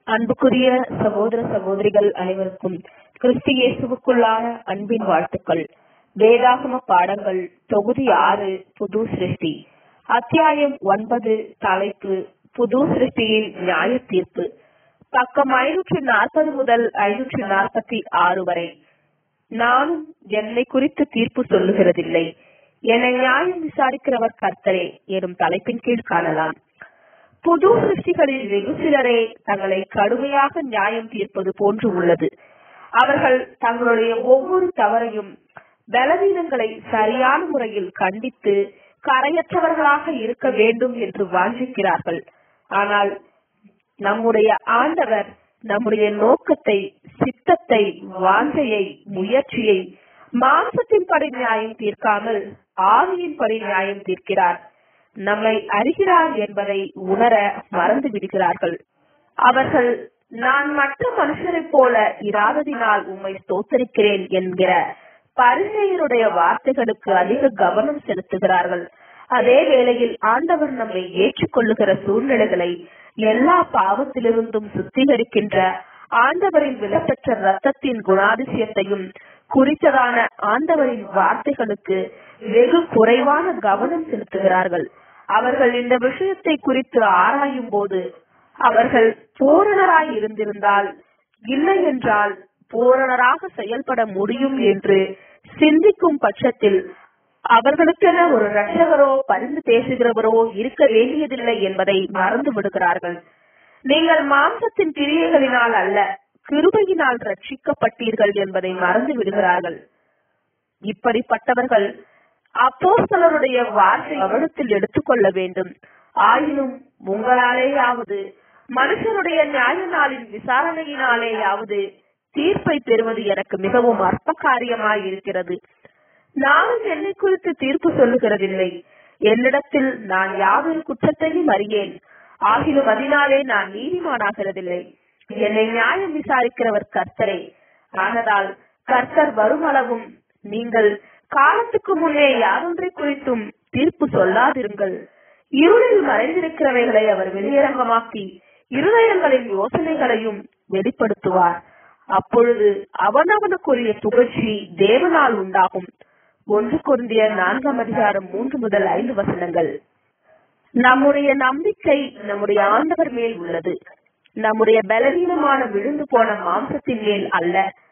அன்புக்குரிய சகோதர சகோதரிகள் அனைவருக்கும் கிறிஸ்து இயேசுவுக்குள்ளான அன்பின் வாழ்த்துக்கள் வேதாகம பாடங்கள் தொகுதி ஆறு புது சிருஷ்டி அத்தியாயம் ஒன்பது தலைப்பு புது சிருஷ்டியில் நியாய தீர்ப்பு பக்கம் ஐநூற்றி நாற்பது முதல் ஐநூற்றி நாற்பத்தி ஆறு வரை நானும் என்னை குறித்து தீர்ப்பு சொல்லுகிறதில்லை என்னை நியாயம் விசாரிக்கிறவர் கர்த்தரே எனும் தலைப்பின் கீழ் காணலாம் புது சிருஷ்டிகளில் வெகு சிலரே தங்களை கடுமையாக நியாயம் தீர்ப்பது போன்று உள்ளது அவர்கள் தங்களுடைய ஒவ்வொரு தவறையும் பலவீனங்களை சரியான முறையில் கண்டித்து கரையற்றவர்களாக இருக்க வேண்டும் என்று வாஞ்சிக்கிறார்கள் ஆனால் நம்முடைய ஆண்டவர் நம்முடைய நோக்கத்தை சித்தத்தை வாஞ்சையை முயற்சியை மாம்சத்தின்படி நியாயம் தீர்க்காமல் ஆவியின்படி நியாயம் தீர்க்கிறார் நம்மை அறிகிறார் என்பதை உணர மறந்து விடுகிறார்கள் அவர்கள் நான் மற்ற மனுஷரைப் போல இராததினால் உம்மை ஸ்தோத்தரிக்கிறேன் என்கிற பரிசெயருடைய வார்த்தைகளுக்கு அதிக கவனம் செலுத்துகிறார்கள் அதே வேளையில் ஆண்டவர் நம்மை ஏற்றுக்கொள்ளுகிற சூழ்நிலைகளை எல்லா பாவத்திலிருந்தும் சுத்திகரிக்கின்ற ஆண்டவரின் விலப்பெற்ற ரத்தத்தின் குணாதிசயத்தையும் குறித்ததான ஆண்டவரின் வார்த்தைகளுக்கு வெகு குறைவான கவனம் செலுத்துகிறார்கள் அவர்கள் இந்த விஷயத்தை குறித்து ஆராயும் போது அவர்கள் பூரணராய் இருந்திருந்தால் இல்லை என்றால் பூரணராக செயல்பட முடியும் என்று சிந்திக்கும் பட்சத்தில் அவர்களுக்கென ஒரு ரட்சகரோ பரிந்து பேசுகிறவரோ இருக்க வேண்டியதில்லை என்பதை மறந்து விடுகிறார்கள் நீங்கள் மாம்சத்தின் கிரியைகளினால் அல்ல கிருபையினால் ரட்சிக்கப்பட்டீர்கள் என்பதை மறந்து விடுகிறார்கள் இப்படிப்பட்டவர்கள் அப்போஸ்தலருடைய வார்த்தை கவனத்தில் எடுத்துக்கொள்ள வேண்டும் ஆயினும் உங்களாலேயாவது மனுஷனுடைய நியாய நாளின் விசாரணையினாலேயாவது தீர்ப்பை பெறுவது எனக்கு மிகவும் அற்ப காரியமாய் இருக்கிறது நானும் என்னை குறித்து தீர்ப்பு சொல்லுகிறதில்லை என்னிடத்தில் நான் யாதொரு குற்றத்தையும் அறியேன் ஆகிலும் அதனாலே நான் நீதிமானாகிறதில்லை என்னை நியாயம் விசாரிக்கிறவர் கர்த்தரே ஆனதால் கர்த்தர் வருமளவும் நீங்கள் காலத்துக்கு முன்னே யாரொன்றை குறித்தும் தீர்ப்பு சொல்லாதிருங்கள் இருளில் மறைந்திருக்கிறவைகளை அவர் வெளியரங்கமாக்கி இருதயங்களின் யோசனைகளையும் வெளிப்படுத்துவார் அப்பொழுது அவனவனுக்குரிய புகழ்ச்சி தேவனால் உண்டாகும் ஒன்று குருந்திய நான்காம் அதிகாரம் மூன்று முதல் ஐந்து வசனங்கள் நம்முடைய நம்பிக்கை நம்முடைய ஆண்டவர் மேல் உள்ளது நம்முடைய பலவீனமான விழுந்து போன மாம்சத்தின் மேல் அல்ல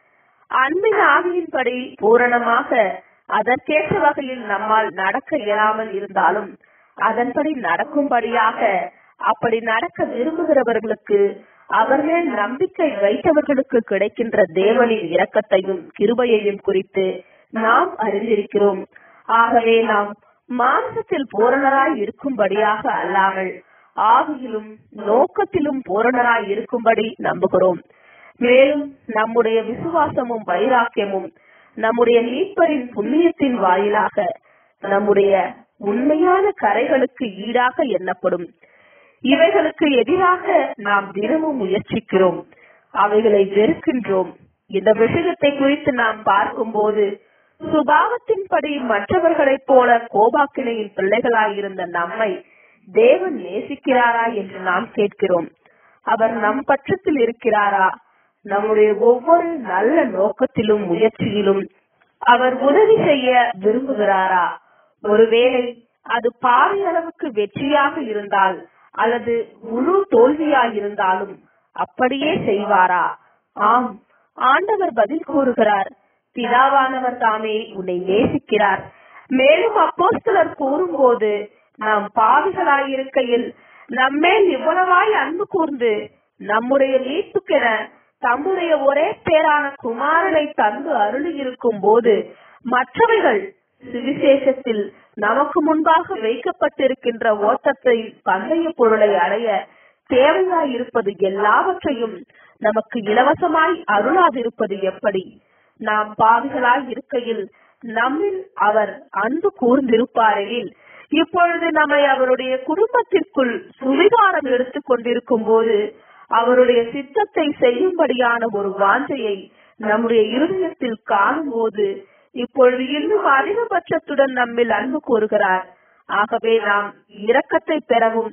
அன்பின் ஆவியின்படி பூரணமாக அதற்கேற்ற வகையில் நம்மால் நடக்க இயலாமல் இருந்தாலும் அதன்படி நடக்கும்படியாக அப்படி நடக்க விரும்புகிறவர்களுக்கு அவர் மேல் நம்பிக்கை வைத்தவர்களுக்கு கிடைக்கின்ற தேவனின் இரக்கத்தையும் கிருபையையும் குறித்து நாம் அறிந்திருக்கிறோம் ஆகவே நாம் மாம்சத்தில் பூரணராய் இருக்கும்படியாக அல்லாமல் ஆவியிலும் நோக்கத்திலும் பூரணராய் இருக்கும்படி நம்புகிறோம் மேலும் நம்முடைய விசுவாசமும் வைராக்கியமும் நம்முடைய மீட்பரின் புண்ணியத்தின் வாயிலாக நம்முடைய உண்மையான கரைகளுக்கு ஈடாக எண்ணப்படும் இவைகளுக்கு எதிராக நாம் தினமும் முயற்சிக்கிறோம் அவைகளை வெறுக்கின்றோம் இந்த விஷயத்தை குறித்து நாம் பார்க்கும்போது சுபாவத்தின்படி மற்றவர்களைப் போல கோபாக்கினையின் பிள்ளைகளாயிருந்த நம்மை தேவன் நேசிக்கிறாரா என்று நாம் கேட்கிறோம் அவர் நம் பட்சத்தில் இருக்கிறாரா நம்முடைய ஒவ்வொரு நல்ல நோக்கத்திலும் முயற்சியிலும் அவர் உதவி செய்ய விரும்புகிறாரா ஒருவேளை அது பாதி அளவுக்கு வெற்றியாக இருந்தால் அல்லது முழு தோல்வியாயிருந்தாலும் அப்படியே செய்வாரா ஆம் ஆண்டவர் பதில் கூறுகிறார் பிதாவானவர் தாமே உன்னை நேசிக்கிறார் மேலும் அப்போஸ்தலர் கூறும்போது நாம் பாவிகளாயிருக்கையில் நம்மேல் இவ்வளவாய் அன்பு கூர்ந்து நம்முடைய மீட்புக்கென தம்முடைய ஒரே பேரான குமாரனை தந்து அருளி இருக்கும் போது மற்றவைகள் சுவிசேஷத்தில் நமக்கு முன்பாக வைக்கப்பட்டிருக்கின்ற ஓட்டத்தை பந்தய பொருளை அடைய தேவையாய் இருப்பது எல்லாவற்றையும் நமக்கு இலவசமாய் அருளாதிருப்பது எப்படி நாம் பாவிகளாய் இருக்கையில் நம்மில் அவர் அன்பு கூர்ந்திருப்பாரெனில் இப்பொழுது நம்மை அவருடைய குடும்பத்திற்குள் சுவிகாரம் எடுத்துக் கொண்டிருக்கும் போது அவருடைய சித்தத்தை செய்யும்படியான ஒரு வாஞ்சையை நம்முடைய இருதயத்தில் காணும் போது இப்பொழுது இன்னும் அதிகபட்சத்துடன் நம்மில் அன்பு கூறுகிறார் ஆகவே நாம் இரக்கத்தை பெறவும்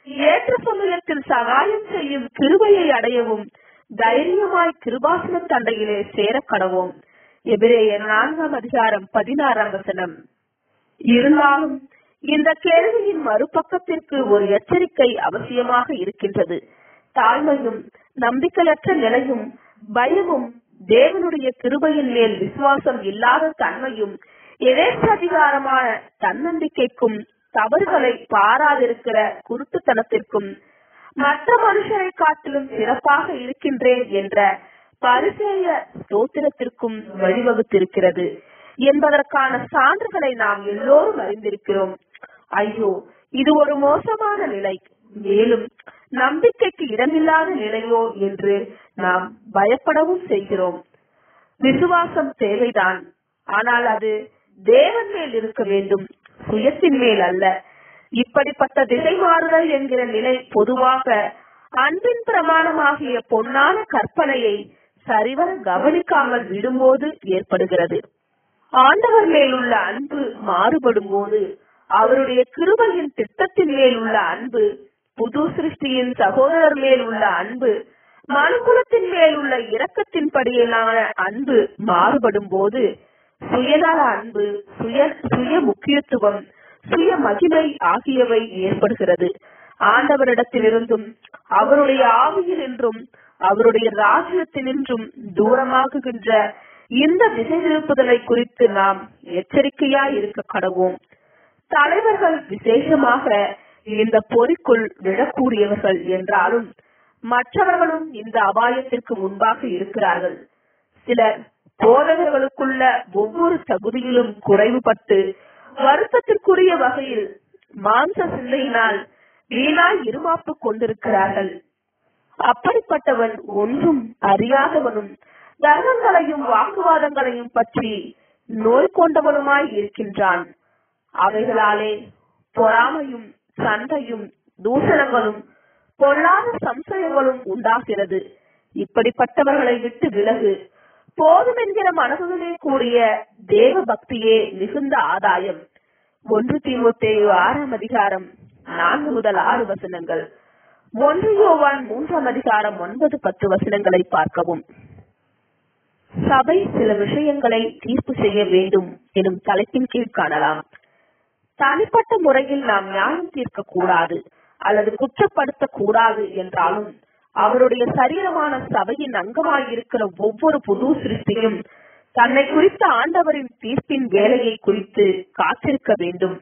ஏற்ற சமயத்தில் சகாயம் செய்யும் கிருபையை அடையவும் தைரியமாய் கிருபாசன தண்டையிலே சேர கடவோம் எபிரேயர் நான்காம் அதிகாரம் பதினாறாம் வசனம் இருந்தாலும் இந்த கேள்வியின் மறுபக்கத்திற்கு ஒரு எச்சரிக்கை அவசியமாக இருக்கின்றது தாழ்மையும் நம்பிக்கையற்ற நிலையும் பயமும் தேவனுடைய கிருபையின் மேல் விசுவாசம் இல்லாத தன்மையும் எதேச்சதிகாரமான தன்னம்பிக்கைக்கும் தவறுகளை பாராதிருக்கிற குருட்டுத்தனத்திற்கும் மற்ற மனுஷரை காட்டிலும் சிறப்பாக இருக்கின்றேன் என்ற பரிசேய ஸ்தோத்திரத்திற்கும் வழிவகுத்திருக்கிறது என்பதற்கான சான்றுகளை நாம் எல்லோரும் அறிந்திருக்கிறோம் ஐயோ இது ஒரு மோசமான நிலை மேலும் நம்பிக்கைக்கு இடமில்லாத நிலையோ என்று நாம் பயப்படவும் செய்கிறோம் விசுவாசம் தேவைதான் ஆனால் அது தேவன் மேல் இருக்க வேண்டும் சுயத்தின் மேல் அல்ல இப்படிப்பட்ட திசை மாறுதல் என்கிற நிலை பொதுவாக அன்பின் பிரமாணமாகிய பொன்னான கற்பனையை சரிவர கவனிக்காமல் விடும்போது ஏற்படுகிறது ஆண்டவர் மேலுள்ள அன்பு மாறுபடும் போது அவருடைய கிருபையின் திட்டத்தின் மேல் உள்ள அன்பு புது சிருஷ்டியின் சகோதரர் மேல் உள்ள அன்பு மனுகுலத்தின் மேல் உள்ள இரக்கத்தின் படியிலான அன்பு மாறுபடும் போது சுயநல அன்பு சுய சுய முக்கியத்துவம் சுய மகிமை ஆகியவை ஏற்படுகிறது ஆண்டவரிடத்திலிருந்தும் அவருடைய ஆவியினின்றும் அவருடைய ராஜ்யத்தினின்றும் தூரமாகுகின்ற இந்த திசை திருப்புதலை குறித்து நாம் எச்சரிக்கையாய் இருக்க கடவோம் தலைவர்கள் விசேஷமாக இந்த பொறிக்குள் விழக்கூடியவர்கள் என்றாலும் மற்றவர்களும் இந்த அபாயத்திற்கு முன்பாக இருக்கிறார்கள் சிலர் போதகர்களுக்குள்ள ஒவ்வொரு தகுதியிலும் குறைவுபட்டு வருத்தத்திற்குரிய வகையில் மாம்ச சிந்தையினால் வீணாய் இருமாப்பு கொண்டிருக்கிறார்கள் அப்படிப்பட்டவன் ஒன்றும் அறியாதவனும் தர்மங்களையும் வாக்குவாதங்களையும் பற்றி நோய் கொண்டவனுமாய் இருக்கின்றான் அவைகளாலே பொறாமையும் சண்டையும் தூஷணங்களும் பொல்லாத சம்சயங்களும் உண்டாகிறது இப்படிப்பட்டவர்களை விட்டு விலகு போதும் என்கிற மனதுடனே கூடிய தேவ பக்தியே மிகுந்த ஆதாயம் ஒன்று தீமுத்தேயு ஆறாம் அதிகாரம் நான்கு முதல் ஆறு வசனங்கள் ஒன்று யோவான் மூன்றாம் அதிகாரம் ஒன்பது பத்து வசனங்களை பார்க்கவும் சபை சில விஷயங்களை தீர்ப்பு செய்ய வேண்டும் எனும் தலைப்பின் கீழ் காணலாம் தனிப்பட்ட முறையில் நாம் நியாயம் தீர்க்க கூடாது அல்லது குற்றப்படுத்த கூடாது என்றாலும் அவருடைய சரீரமான சபையின் அங்கமாயிருக்கிற ஒவ்வொரு புது சிருஷ்டியும் தன்னை குறித்த ஆண்டவரின் தீர்ப்பின் வேலையை குறித்து காத்திருக்க வேண்டும்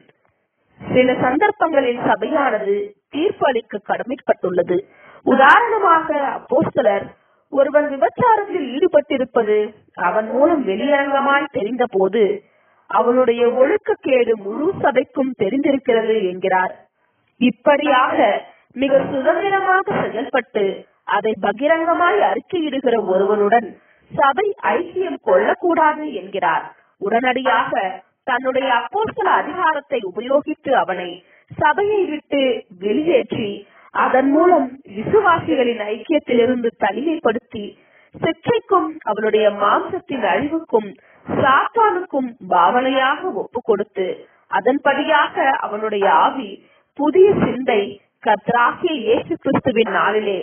சில சந்தர்ப்பங்களில் சபையானது தீர்ப்பு அளிக்க கடமைப்பட்டுள்ளது உதாரணமாக அப்போஸ்தலர் ஒருவன் விபச்சாரத்தில் ஈடுபட்டிருப்பது அவன் மூலம் வெளியரங்கமாய் தெரிந்த போது அவனுடைய ஒழுக்கக்கேடு முழு சபைக்கும் தெரிந்திருக்கிறது என்கிறார் இப்படியாக மிக சுதந்திரமாக செயல்பட்டு அதை பகிரங்கமாய் அறிக்கையிடுகிற ஒருவனுடன் சபை ஐக்கியம் கொள்ளக்கூடாது என்கிறார் உடனடியாக தன்னுடைய அப்போஸ்தல அதிகாரத்தை உபயோகித்து அவனை சபையை விட்டு வெளியேற்றி அதன் மூலம் விசுவாசிகளின் ஐக்கியத்திலிருந்து தனிமைப்படுத்தி சிற்றைக்கும் அவனுடைய மாம்சத்தின் அழிவுக்கும் சாத்தானுக்கும் பாவனையாக ஒப்பு கொடுத்து அதன்படியாக அவனுடைய ஆவி புதிய சிந்தை கத்ராகிய இயேசு கிறிஸ்துவின் நாளிலே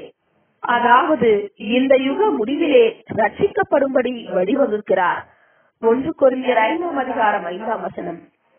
அதாவது இந்த யுக முடிவிலே ரட்சிக்கப்படும்படி வழிவகுக்கிறார் ஒன்று கொரிந்தியர் ஐந்தாம் அதிகாரம் ஐந்தாம் வசனம்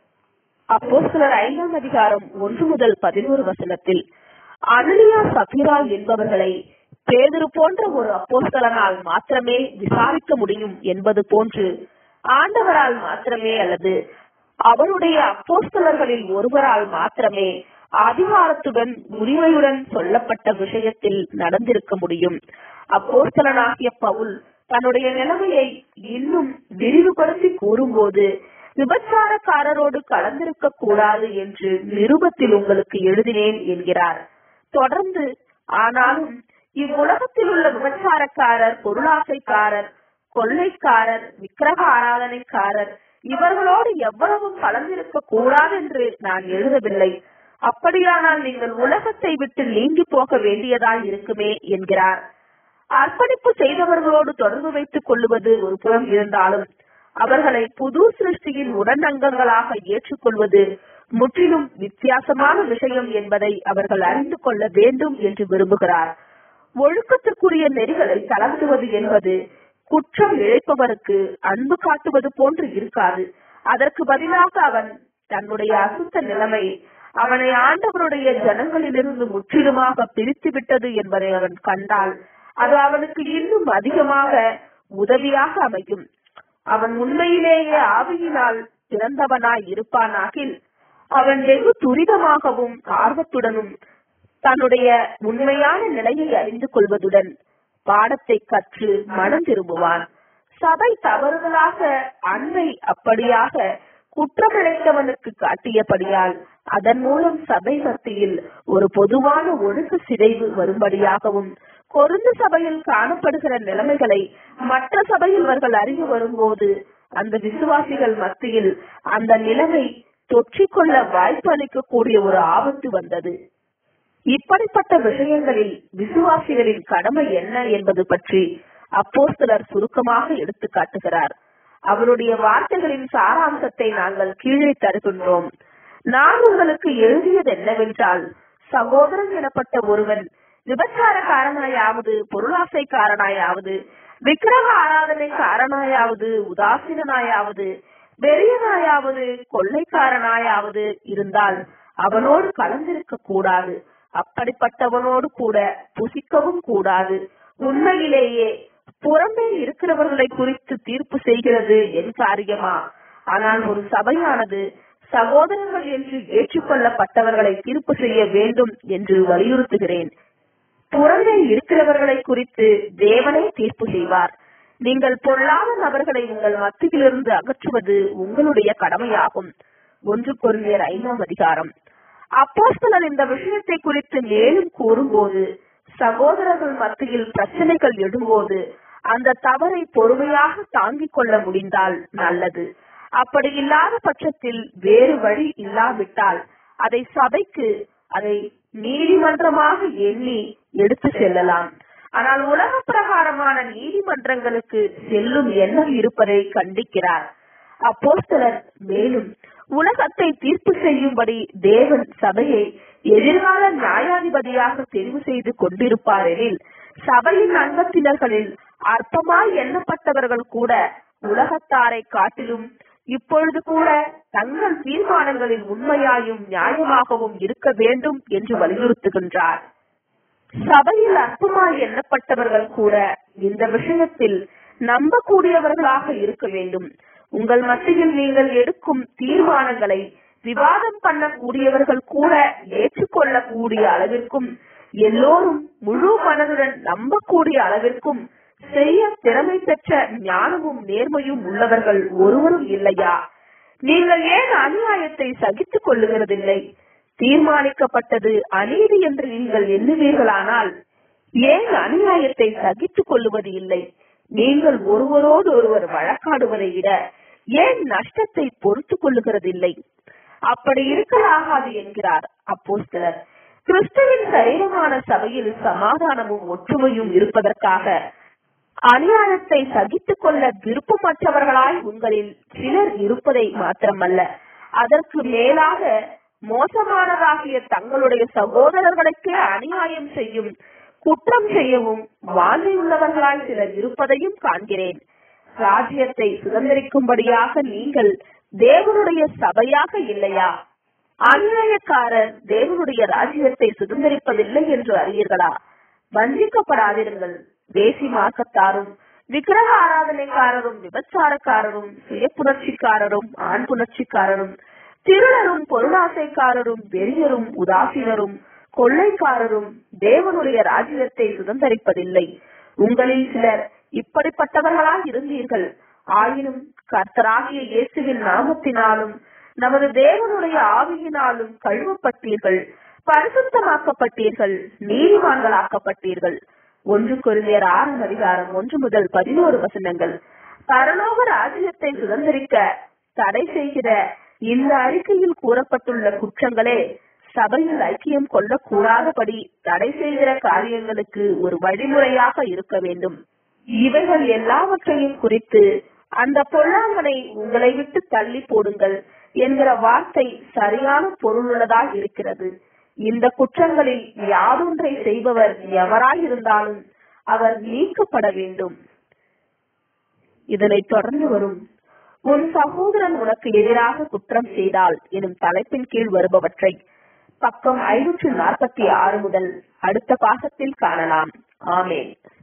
அப்போ சிலர் ஐந்தாம் அதிகாரம் ஒன்று முதல் பதினோரு வசனத்தில் அனலியா சபிரா என்பவர்களை பேதரு போன்ற ஒரு அப்போஸ்தலனால் மாத்திரமே விசாரிக்க முடியும் என்பது போன்று ஆண்டவரால் மாத்திரமே அல்லது அவருடைய அப்போஸ்தலர்களில் ஒருவரால் மாத்திரமே அதிகாரத்துடன் உரிமையுடன் சொல்லப்பட்ட விஷயத்தில் நடந்திருக்க முடியும் அப்போஸ்தலனாகிய பவுல் தன்னுடைய நிலைமையை இன்னும் விரிவுபடுத்தி கூறும்போது விபச்சாரக்காரரோடு கலந்திருக்க கூடாது என்று நிருபத்தில் உங்களுக்கு எழுதினேன் என்கிறார் தொடர்ந்து ஆனாலும் இவ்வுலகத்தில் உள்ள விபச்சாரக்காரர் பொருளாசைக்காரர் கொள்ளைக்காரர் விக்கிரக ஆராதனைக்காரர் இவர்களோடு எவ்வளவும் கலந்திருக்க கூடாது என்று நான் எழுதவில்லை அப்படியானால் நீங்கள் உலகத்தை விட்டு நீங்கி போக வேண்டியதாய் இருக்குமே என்கிறார் அர்ப்பணிப்பு செய்தவர்களோடு தொடர்பு வைத்துக் கொள்ளுவது ஒரு புறம் இருந்தாலும் அவர்களை புது சிருஷ்டியின் உடனங்கங்களாக ஏற்றுக்கொள்வது முற்றிலும் வித்தியாசமான விஷயம் என்பதை அவர்கள் அறிந்து கொள்ள வேண்டும் என்று விரும்புகிறார் ஒழுக்கத்திற்குரிய நெறிகளை தளர்த்துவது என்பது குற்றம் இழைப்பவருக்கு அன்பு காட்டுவது போன்று இருக்காது அதற்கு பதிலாக அவன் தன்னுடைய அசுத்த நிலைமை அவனை ஆண்டவருடைய ஜனங்களிலிருந்து முற்றிலுமாக பிரித்து விட்டது என்பதை அவன் கண்டால் அது அவனுக்கு இன்னும் அதிகமாக உதவியாக அமையும் அவன் உண்மையிலேயே ஆவியினால் பிறந்தவனாய் இருப்பானாகில் அவன் வெகு துரிதமாகவும் ஆர்வத்துடனும் தன்னுடைய உண்மையான நிலையை அறிந்து கொள்வதுடன் பாடத்தை கற்று மனம் திரும்புவான் சபை தவறுதலாக அன்பை அப்படியாக குற்றமிழைத்தவனுக்கு காட்டியபடியால் அதன் மூலம் சபை மத்தியில் ஒரு பொதுவான ஒழுக்க சிதைவு வரும்படியாகவும் கொருந்து சபையில் காணப்படுகிற நிலைமைகளை மற்ற சபையில்வர்கள் அறிந்து வரும்போது அந்த விசுவாசிகள் மத்தியில் அந்த நிலைமை தொற்றிக்கொள்ள வாய்ப்பு அளிக்கக்கூடிய ஒரு ஆபத்து வந்தது இப்படிப்பட்ட விஷயங்களில் விசுவாசிகளின் கடமை என்ன என்பது பற்றி அப்போஸ்தலர் சுருக்கமாக எடுத்து காட்டுகிறார் அவருடைய வார்த்தைகளின் சாராம்சத்தை நாங்கள் கீழே தருகின்றோம் நான் உங்களுக்கு எழுதியது என்னவென்றால் சகோதரன் எனப்பட்ட ஒருவன் விபச்சாரக்காரனாயாவது பொருளாசைக்காரனாயாவது விக்கிரக ஆராதனைக்காரனாயாவது உதாசீனாயாவது வெறியனாயாவது கொள்ளைக்காரனாயாவது இருந்தால் அவனோடு கலந்திருக்க கூடாது அப்படிப்பட்டவனோடு கூட புசிக்கவும் கூடாது உண்மையிலேயே புறம்பே இருக்கிறவர்களை குறித்து தீர்ப்பு செய்கிறது என் காரியமா ஆனால் ஒரு சபையானது சகோதரர்கள் என்று ஏற்றுக்கொள்ளப்பட்டவர்களை தீர்ப்பு செய்ய வேண்டும் என்று வலியுறுத்துகிறேன் புறமே இருக்கிறவர்களை குறித்து தேவனே தீர்ப்பு செய்வார் நீங்கள் பொல்லாத நபர்களை உங்கள் மத்தியிலிருந்து அகற்றுவது உங்களுடைய கடமையாகும் ஒன்று கொரிந்தியர் ஐந்தாம் அதிகாரம் அப்போஸ்தலர் இந்த விஷயத்தை குறித்து மேலும் கூறும்போது சகோதரர்கள் மத்தியில் பிரச்சனைகள் எழும்போது அந்த தவறை பொறுமையாக தாங்கிக் கொள்ள முடிந்தால் நல்லது அப்படி இல்லாத பட்சத்தில் வேறு வழி இல்லாவிட்டால் அதை சபைக்கு அதை நீதிமன்றமாக எண்ணி எடுத்து செல்லலாம் ஆனால் உலக பிரகாரமான நீதிமன்றங்களுக்கு செல்லும் எண்ணம் இருப்பதை கண்டிக்கிறார் அப்போஸ்தலர் மேலும் உலகத்தை தீர்ப்பு செய்யும்படி தேவன் சபையை எதிர்கால நியாயாதிபதியாக தெரிவு செய்து கொண்டிருப்பார் எனில் சபையின் அங்கத்தினர்களில் அற்பமாய் எண்ணப்பட்டவர்கள் கூட உலகத்தாரை காட்டிலும் இப்பொழுது கூட தங்கள் தீர்மானங்களில் உண்மையாயும் நியாயமாகவும் இருக்க வேண்டும் என்று வலியுறுத்துகின்றார் சபையில் அற்பமாய் எண்ணப்பட்டவர்கள் கூட இந்த விஷயத்தில் நம்பக்கூடியவர்களாக இருக்க வேண்டும் உங்கள் மத்தியில் நீங்கள் எடுக்கும் தீர்மானங்களை விவாதம் பண்ணக்கூடியவர்கள் கூட ஏற்றுக்கொள்ளக்கூடிய அளவிற்கும் எல்லோரும் முழு மனதுடன் நம்பக்கூடிய அளவிற்கும் செய்ய திறமை பெற்ற ஞானமும் நேர்மையும் உள்ளவர்கள் ஒருவரும் இல்லையா நீங்கள் ஏன் அநியாயத்தை சகித்துக் கொள்ளுகிறதில்லை தீர்மானிக்கப்பட்டது அநீதி என்று நீங்கள் எண்ணுவீர்களானால் ஏன் அநியாயத்தை சகித்துக் கொள்ளுவது இல்லை நீங்கள் ஒருவரோடு ஒருவர் வழக்காடுவதை விட ஏன் நஷ்டத்தை பொறுத்துக் கொள்ளுகிறதில்லை அப்படி இருக்கலாகாது என்கிறார் அப்போஸ்தலர் கிறிஸ்துவின் சரீரமான சபையில் சமாதானமும் ஒற்றுமையும் இருப்பதற்காக அநியாயத்தை சகித்துக் கொள்ள விருப்பமற்றவர்களாய் உங்களில் சிலர் இருப்பதை மாத்திரமல்ல அதற்கு மேலாக மோசமானதாகிய தங்களுடைய சகோதரர்களுக்கே அநியாயம் செய்யும் குற்றம் செய்யவும் வாந்தி உள்ளவர்களாய் சிலர் இருப்பதையும் காண்கிறேன் ராஜ்யத்தை சுதந்திரிக்கும்படியாக நீங்கள் தேவனுடைய சபையாக இல்லையா அநியாயக்காரர் தேவனுடைய ராஜ்யத்தை சுதந்திரிப்பதில்லை என்று அறியீர்களா வஞ்சிக்கப்படாதிருங்கள் தேசி மார்க்கத்தாரும் விக்கிரக ஆராதனைக்காரரும் விபச்சாரக்காரரும் சுய புணர்ச்சிக்காரரும் ஆண் புணர்ச்சிக்காரரும் திருடரும் பொருளாசைக்காரரும் வெறியரும் உதாசீனரும் கொள்ளைக்காரரும் தேவனுடைய ராஜ்யத்தை சுதந்திரிப்பதில்லை உங்களில் சிலர் இப்படிப்பட்டவர்களாய் இருந்தீர்கள் ஆயினும் கர்த்தராகிய இயேசுவின் நாமத்தினாலும் நமது தேவனுடைய ஆவியினாலும் கழுவப்பட்டீர்கள் பரிசுத்தமாக்கப்பட்டீர்கள் நீதிமான்களாக்கப்பட்டீர்கள் ஒன்று கொரிந்தியர் ஆறாம் அதிகாரம் ஒன்று முதல் பதினோரு வசனங்கள் பரலோக ராஜ்யத்தை சுதந்திரிக்க தடை செய்கிற இந்த அறிக்கையில் கூறப்பட்டுள்ள குற்றங்களே சபையில் ஐக்கியம் கொள்ளக்கூடாதபடி தடை செய்கிற காரியங்களுக்கு ஒரு வழிமுறையாக இருக்க வேண்டும் இவைகள் எல்லாவற்றையும் குறித்து அந்த பொல்லாங்கனை உங்களை விட்டு தள்ளி போடுங்கள் என்கிற வார்த்தை சரியான பொருளுள்ளதாய் இருக்கிறது இந்த குற்றங்களில் யாதொன்றை செய்பவர் எவராயிருந்தாலும் அவர் நீக்கப்பட வேண்டும் இதனைத் தொடர்ந்து வரும் உன் சகோதரன் உனக்கு எதிராக குற்றம் செய்தால் எனும் தலைப்பின் கீழ் வருபவற்றை பக்கம் ஐநூற்று நாற்பத்தி ஆறு முதல் அடுத்த பாகத்தில் காணலாம் ஆமேன்